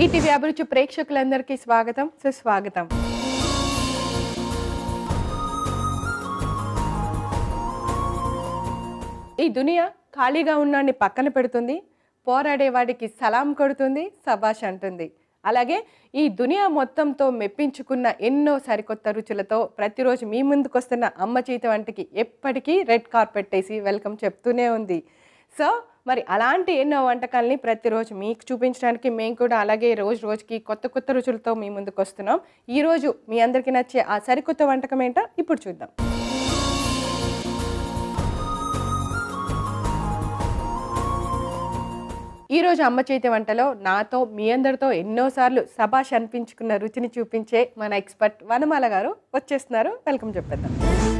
ETV అభిరుచి ప్రేక్షకులందరికీ స్వాగతం సుస్వాగతం ఈ దునియా ఖాళీగా ఉన్నాన్ని పక్కన పెడుతుంది పోరాడేవాడికి సలాం కొడుతుంది సబాష్ అంటుంది అలాగే ఈ దునియా మొత్తంతో మెప్పించుకున్న ఎన్నో సరికొత్త రుచులతో ప్రతిరోజు మీ ముందుకు వస్తున్న అమ్మ చేతి వంటకి ఎప్పటికీ రెడ్ కార్పెట్ వేసి వెల్కమ్ చెప్తూనే ఉంది సో మరి అలాంటి ఎన్నో వంటకాలని ప్రతిరోజు మీకు చూపించడానికి మేము కూడా అలాగే రోజు రోజుకి కొత్త కొత్త రుచులతో మీ ముందుకు వస్తున్నాం ఈరోజు మీ అందరికీ నచ్చే ఆ సరికొత్త వంటకం ఏంటో ఇప్పుడు చూద్దాం ఈరోజు అమ్మ చేతి వంటలో నాతో మీ అందరితో ఎన్నోసార్లు సభాష్ అనిపించుకున్న రుచిని చూపించే మన ఎక్స్పర్ట్ వనమాల గారు వచ్చేస్తున్నారు వెల్కమ్ చెప్పేద్దాం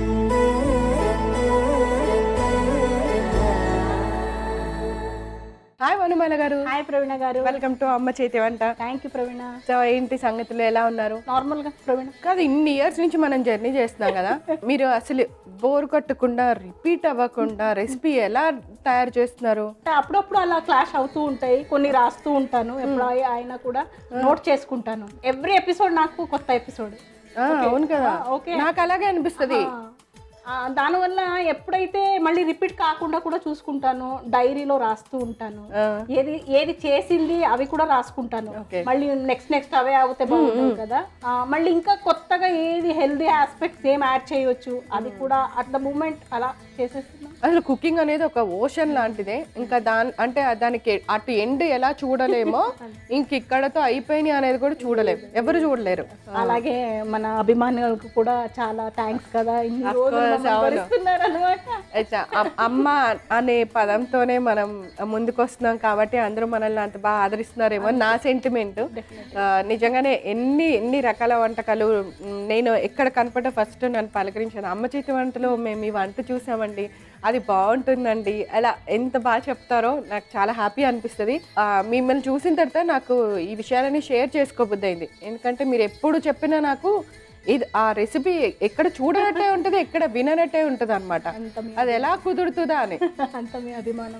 హాయ్ వనమాల గారు హాయ్ ప్రవీణ గారు వెల్కమ్ టు అమ్మ చేతి వంట థ్యాంక్ యూ ప్రవీణ సో ఏంటి సంగతులు ఎలా ఉన్నారు నార్మల్ గా ప్రవీణ కాదు ఇన్ని ఇయర్స్ నుంచి మనం జర్నీ చేస్తున్నాం కదా మీరు అసలు బోర్ కొట్టకుండా రిపీట్ అవ్వకుండా రెసిపీ ఎలా తయారు చేస్తున్నారు అంటే అప్పుడప్పుడు అలా క్లాష్ అవుతూ ఉంటాయి కొన్ని రాస్తూ ఉంటాను ఎప్పుడు అయి- అయినా కూడా నోట్ చేసుకుంటాను ఎవ్రీ ఎపిసోడ్ నాకు కొత్త ఎపిసోడ్ ఆ, అవును కదా ఓకే నాకు అలాగే అనిపిస్తుంది దానివల్ల ఎప్పుడైతే మళ్ళీ రిపీట్ కాకుండా కూడా చూసుకుంటాను డైరీలో రాస్తూ ఉంటాను ఆ. ఏది ఏది చేసింది అవి కూడా రాసుకుంటాను Okay. మళ్ళీ నెక్స్ట్ నెక్స్ట్ అవే అవుతే బాగుంటుంది కదా ఆ, మళ్ళీ ఇంకా కొత్తగా ఏది హెల్దీ ఆస్పెక్ట్స్ ఏం యాడ్ చేయొచ్చు అది కూడా అట్ ద మూమెంట్ అలా చేసేస్తున్నాను అసలు కుకింగ్ అనేది ఒక ఓషన్ లాంటిదే ఇంకా దాని అంటే దానికి అటు ఎండ్ ఎలా చూడలేమో ఇంక ఇక్కడతో అయిపోయినాయి అనేది కూడా చూడలేము ఎవరు చూడలేరు అలాగే మన అభిమానులకు కూడా చాలా థ్యాంక్స్ కదా ఇన్ని Of రోజులు course, మమ్మల్ని అవును. భరిస్తున్నారు అన్నమాట అయితే అమ్- అమ్మ అనే పదంతోనే మనం ముందుకు వస్తున్నాం కాబట్టి అందరూ మనల్ని అంత బాగా ఆదరిస్తున్నారేమో అని నా సెంటిమెంట్ నిజంగానే ఎన్ని ఎన్ని రకాల వంటకాలు మ్, నేను ఎక్కడ కనపడ్డా ఫస్ట్ నన్ను పలకరించాను అమ్మ చేతి వంటలో మేము ఈ వంట చూసామండి అది బాగుంటుందండి అలా ఎంత బాగా చెప్తారో నాకు చాలా హ్యాపీ అనిపిస్తుంది ఆ, మిమ్మల్ని చూసిన తర్వాత నాకు ఈ విషయాలని షేర్ చేసుకోబుద్ది అయింది ఎందుకంటే మీరు ఎప్పుడు చెప్పినా నాకు ఇది ఆ రెసిపీ ఎక్కడ చూడనట్టే ఉంటుంది ఎక్కడ విననట్టే ఉంటుంది అనమాట అంత మీ అది ఎలా కుదురుతుందా అని అంత మీ అభిమానం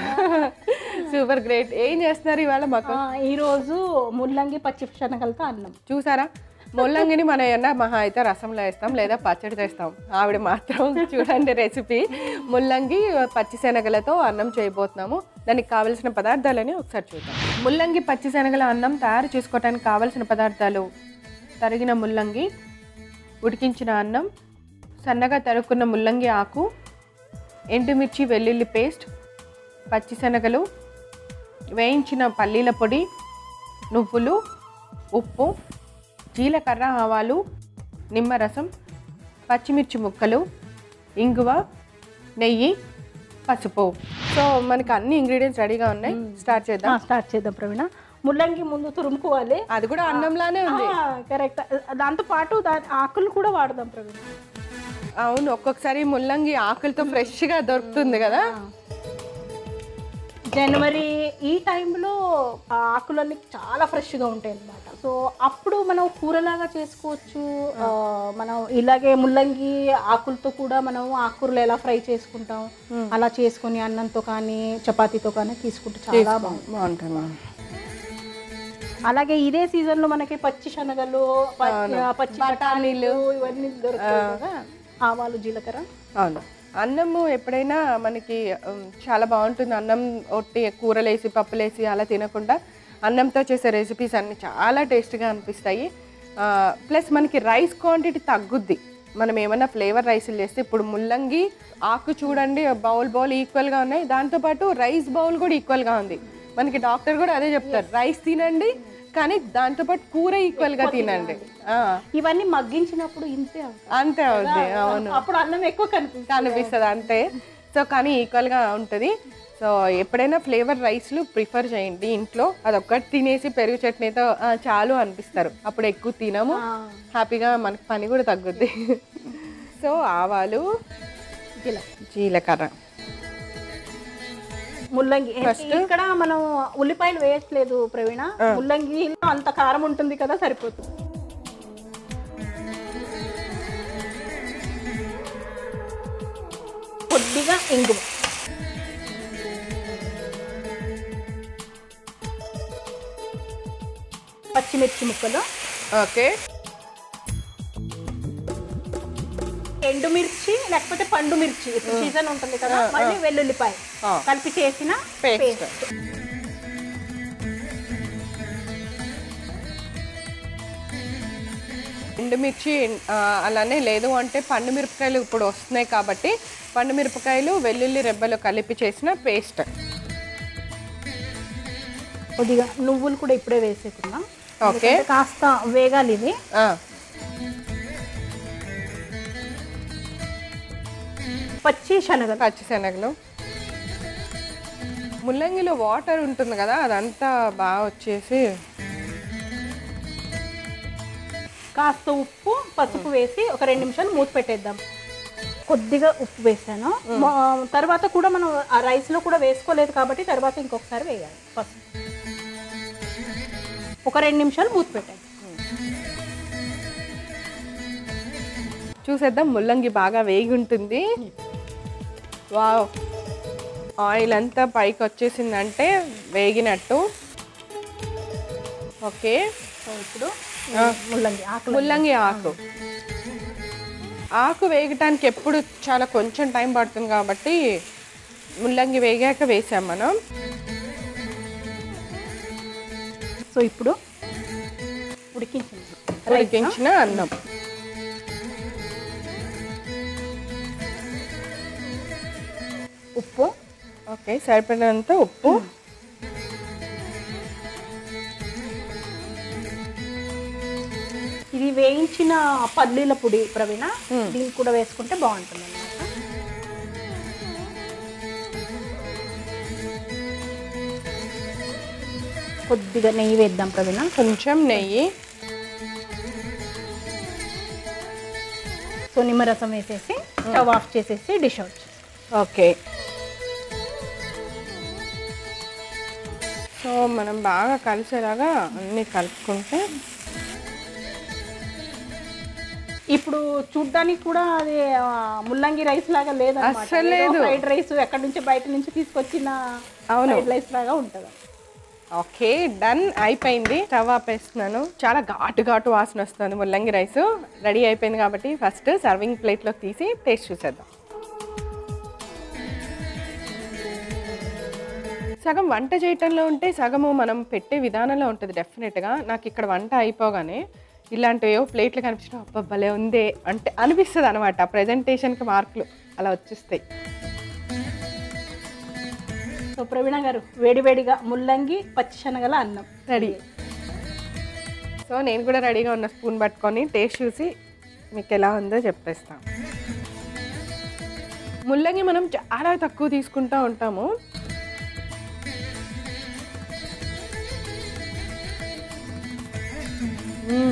సూపర్ గ్రేట్ ఏం చేస్తున్నారు ఇవాళ మాకు ఆ, ఈరోజు ముల్లంగి పచ్చి శనగలతో అన్నం చూసారా ముల్లంగిని మనం ఏమన్నా మహా అయితే రసంలో వేస్తాం లేదా పచ్చడి చేస్తాం ఆవిడ మాత్రం చూడండి రెసిపీ ముల్లంగి పచ్చిశనగలతో అన్నం చేయబోతున్నాము దానికి కావలసిన పదార్థాలని ఒకసారి చూద్దాం ముల్లంగి పచ్చిశనగల అన్నం తయారు చేసుకోవడానికి కావలసిన పదార్థాలు తరిగిన ముల్లంగి ఉడికించిన అన్నం సన్నగా తరుక్కున్న ముల్లంగి ఆకు ఎండుమిర్చి వెల్లుల్లి పేస్ట్ పచ్చిశనగలు వేయించిన పల్లీల పొడి నువ్వులు ఉప్పు జీలకర్ర ఆవాలు నిమ్మరసం పచ్చిమిర్చి ముక్కలు ఇంగువ నెయ్యి పసుపు సో మనకి అన్ని ఇంగ్రీడియంట్స్ రెడీగా ఉన్నాయి స్టార్ట్ చేద్దాం స్టార్ట్ చేద్దాం ప్రవీణ ముల్లంగి ముందు తురుముకోవాలి అది కూడా అన్నంలానే ఉంది కరెక్ట్ దాంతో పాటు దాని ఆకులు కూడా వాడదాం ప్రవీణ అవును ఒక్కొక్కసారి ముల్లంగి ఆకులతో ఫ్రెష్ గా దొరుకుతుంది కదా జనవరి ఈ టైంలో ఆ ఆకులన్నీ చాలా ఫ్రెష్గా ఉంటాయి అన్నమాట సో అప్పుడు మనం కూరలాగా చేసుకోవచ్చు ఆ, మనం ఇలాగే ముల్లంగి ఆకులతో కూడా మనం ఆకుకూరలు ఎలా ఫ్రై చేసుకుంటాం అలా చేసుకొని అన్నంతో కానీ చపాతీతో కానీ తీసుకుంటే చాలా బాగుంటుంది బాగుంటుంది అలాగే ఇదే సీజన్ లో మనకి పచ్చి శనగలు పచ్చి పచ్చి బఠానీలు ఇవన్నీ దొరుకుతాయి కదా ఆవాలు జీలకర్ర అవును అన్నము ఎప్పుడైనా మనకి ఉమ్, చాలా బాగుంటుంది అన్నం ఒట్టి కూరలేసి పప్పులేసి అలా తినకుండా అన్నంతో చేసే రెసిపీస్ అన్ని చాలా టేస్ట్గా అనిపిస్తాయి ప్లస్ మనకి రైస్ క్వాంటిటీ తగ్గుద్ది మనం ఏమైనా ఫ్లేవర్ రైస్లు చేస్తే ఇప్పుడు ముల్లంగి ఆకు చూడండి బౌల్ బౌల్ ఈక్వల్గా ఉన్నాయి దాంతోపాటు రైస్ బౌల్ కూడా ఈక్వల్గా ఉంది మనకి డాక్టర్ కూడా అదే చెప్తారు రైస్ తినండి కానీ దాంతోపాటు కూర ఈక్వల్గా తినండి ఆ, ఇవన్నీ మగ్గించినప్పుడు ఇంతే అవుతాయి. అంతే అవుద్ది అవును అప్పుడు అన్నం ఎక్కువ కనిపిస్తుంది కనిపిస్తుంది అంతే సో కానీ ఈక్వల్గా ఉంటుంది సో ఎప్పుడైనా ఫ్లేవర్ రైస్లు ప్రిఫర్ చేయండి ఇంట్లో అదొక్కటి తినేసి పెరుగు చట్నీతో "ఆ, చాలు అనిపిస్తారు అప్పుడు ఎక్కువ తినము హ్యాపీగా మనకి పని కూడా తగ్గుద్ది సో ఆవాలు ఇలా జీలకర్ర ముల్లంగి ఇక్కడ మనం ఉల్లిపాయలు వేయట్లేదు ప్రవీణ ముల్లంగిలో అంత కారం ఉంటుంది కదా సరిపోతుంది కొద్దిగా ఇంగువ పచ్చిమిర్చి ముక్కలు ఓకే ఎండుమిర్చి లేకపోతే పండు మిర్చి ఇప్పుడు సీజన్ ఉంటుంది కదా మళ్ళీ వెల్లుల్లిపాయ ఆ. కలిపి చేసిన Paste. పేస్ట్ ఎండుమిర్చి ఆ, అలానే లేదు అంటే పండు మిరపకాయలు ఇప్పుడు వస్తున్నాయి కాబట్టి పండు మిరపకాయలు వెల్లుల్లి రెబ్బలు కలిపి చేసిన పేస్ట్ కొద్దిగా నువ్వులు కూడా ఇప్పుడే వేసేకున్నాం ఓకే ఎందుకంటే కాస్త వేగాలి ఇది ఆ, పచ్చి శనగలు పచ్చిశనగలు ముల్లంగిలో వాటర్ ఉంటుంది కదా అదంతా బాగా వచ్చేసి కాస్త ఉప్పు పసుపు వేసి ఒక రెండు నిమిషాలు మూత పెట్టేద్దాం కొద్దిగా ఉప్పు వేసాను మా- తర్వాత కూడా మనం ఆ రైస్లో కూడా వేసుకోలేదు కాబట్టి తర్వాత ఇంకొకసారి వేయాలి పసుపు ఒక రెండు నిమిషాలు మూత పెట్టండి చూసేద్దాం ముల్లంగి బాగా వేగి ఉంటుంది వావ్ ఆయిల్ అంతా పైకి వచ్చేసిందంటే వేగినట్టు ఓకే సో ఇప్పుడు ముల్లంగి ఆకులు ముల్లంగి ఆకు ఆకు వేగటానికి ఎప్పుడు చాలా కొంచెం టైం పడుతుంది కాబట్టి ముల్లంగి వేగాక వేసాం మనం సో ఇప్పుడు ఉడికించింది ఉడికించిన అన్నం ఉప్పు ఓకే సరిపడినంత ఉప్పు ఇది వేయించిన పల్లీల పొడి ప్రవీణ దీనికి కూడా వేసుకుంటే బాగుంటుంది అన్నమాట కొద్దిగా నెయ్యి వేద్దాం ప్రవీణ కొంచెం నెయ్యి సో నిమ్మరసం వేసేసి స్టవ్ ఆఫ్ చేసేసి డిష్ అవుట్ ఓకే సో మనం బాగా కలిసేలాగా అన్నీ కలుపుకుంటే ఇప్పుడు చూడ్డానికి కూడా అది ఆ, ముల్లంగి రైస్ లాగా అస్సలు లేదు. ఫ్రైడ్ రైస్ ఎక్కడి నుంచి బయట నుంచి తీసుకొచ్చిన అవును. ఫ్రైడ్ రైస్ లాగా ఉంటుంది ఓకే డన్ అయిపోయింది స్టవ్ ఆపేస్తున్నాను చాలా ఘాటు ఘాటు వాసన వస్తుంది ముల్లంగి రైస్ రెడీ అయిపోయింది కాబట్టి ఫస్ట్ సర్వింగ్ ప్లేట్లోకి తీసి టేస్ట్ చూసేద్దాం సగం వంట చేయటంలో ఉంటే సగము మనం పెట్టే విధానంలో ఉంటుంది డెఫినెట్గా నాకు ఇక్కడ వంట అయిపోగానే ఇలాంటివో ప్లేట్లు కనిపించడం అబ్బా భలే ఉందే అంటే అనిపిస్తుంది అనమాట ప్రజెంటేషన్కి మార్కులు అలా వచ్చేస్తాయి సో ప్రవీణ గారు వేడివేడిగా ముల్లంగి పచ్చి శనగల అన్నం రెడీ సో నేను కూడా రెడీగా ఉన్న స్పూన్ పట్టుకొని టేస్ట్ చూసి మీకు ఎలా ఉందో చెప్పేస్తాం ముల్లంగి మనం చాలా తక్కువ తీసుకుంటూ ఉంటాము మ్మ్.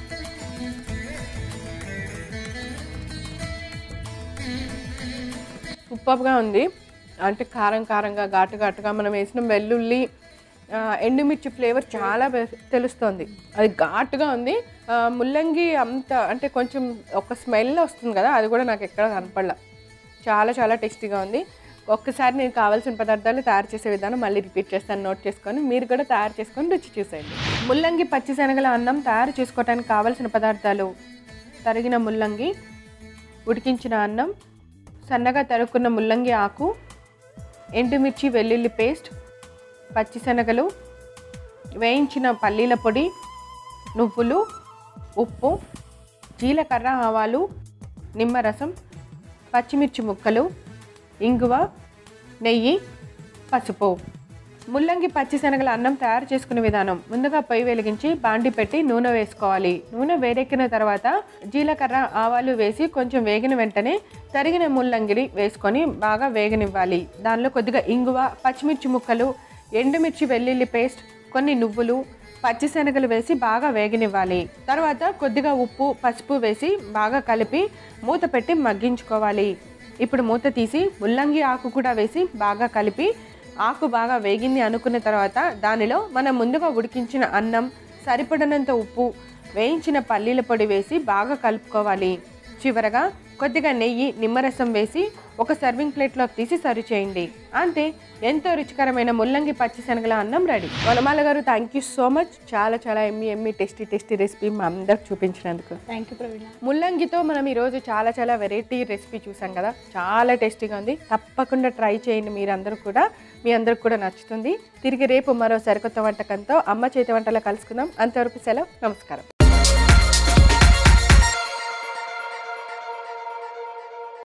ఉప్పగా ఉంది అంటే కారం కారంగా ఘాటు ఘాటుగా మనం వేసిన వెల్లుల్లి ఆ, ఎండుమిర్చి ఫ్లేవర్ చాలా బె- తెలుస్తుంది అది ఘాటుగా ఉంది ఆ, ముల్లంగి అంత అంటే కొంచెం ఒక స్మెల్ వస్తుంది కదా అది కూడా నాకు ఎక్కడ కనపడలా చాలా చాలా టేస్టీగా ఉంది ఒక్కసారి నేను కావాల్సిన పదార్థాలు తయారు చేసే విధానం మళ్ళీ రిపీట్ చేస్తాను నోట్ చేసుకొని మీరు కూడా తయారు చేసుకొని రుచి చూసేయండి ముల్లంగి పచ్చిశనగల అన్నం తయారు చేసుకోవడానికి కావాల్సిన పదార్థాలు తరిగిన ముల్లంగి ఉడికించిన అన్నం సన్నగా తరుక్కున్న ముల్లంగి ఆకు ఎండుమిర్చి వెల్లుల్లి పేస్ట్ పచ్చిశనగలు వేయించిన పల్లీల పొడి నువ్వులు ఉప్పు జీలకర్ర ఆవాలు నిమ్మరసం పచ్చిమిర్చి ముక్కలు ఇంగువ నెయ్యి పసుపు ముల్లంగి పచ్చిశనగల అన్నం తయారు చేసుకునే విధానం ముందుగా పొయ్యి వెలిగించి బాండి పెట్టి నూనె వేసుకోవాలి నూనె వేడెక్కిన తర్వాత జీలకర్ర ఆవాలు వేసి కొంచెం వేగిన వెంటనే తరిగిన ముల్లంగిని వేసుకొని బాగా వేగనివ్వాలి దానిలో కొద్దిగా ఇంగువ పచ్చిమిర్చి ముక్కలు ఎండుమిర్చి వెల్లుల్లి పేస్ట్ కొన్ని నువ్వులు పచ్చిశనగలు వేసి బాగా వేగనివ్వాలి తర్వాత కొద్దిగా ఉప్పు పసుపు వేసి బాగా కలిపి మూత పెట్టి మగ్గించుకోవాలి ఇప్పుడు మూత తీసి ముల్లంగి ఆకు కూడా వేసి బాగా కలిపి ఆకు బాగా వేగింది అనుకున్న తర్వాత దానిలో మనం ముందుగా ఉడికించిన అన్నం సరిపడినంత ఉప్పు వేయించిన పల్లీల పొడి వేసి బాగా కలుపుకోవాలి చివరగా కొద్దిగా నెయ్యి నిమ్మరసం వేసి ఒక సర్వింగ్ ప్లేట్లోకి తీసి సర్వ్ చేయండి అంతే ఎంతో రుచికరమైన ముల్లంగి పచ్చి శనగల అన్నం రెడీ వనమాల గారు థ్యాంక్ యూ సో మచ్ చాలా చాలా yummy yummy tasty tasty recipe మా అందరికి చూపించినందుకు థ్యాంక్ యూ ప్రవీణ ముల్లంగితో మనం ఈరోజు చాలా చాలా వెరైటీ రెసిపీ చూసాం కదా చాలా టేస్టీగా ఉంది తప్పకుండా ట్రై చేయండి మీరందరూ కూడా మీ అందరికి కూడా నచ్చుతుంది తిరిగి రేపు మరో సరికొత్త వంటకంతో అమ్మ చేతి వంటలో కలుసుకుందాం అంతవరకు సెలవు నమస్కారం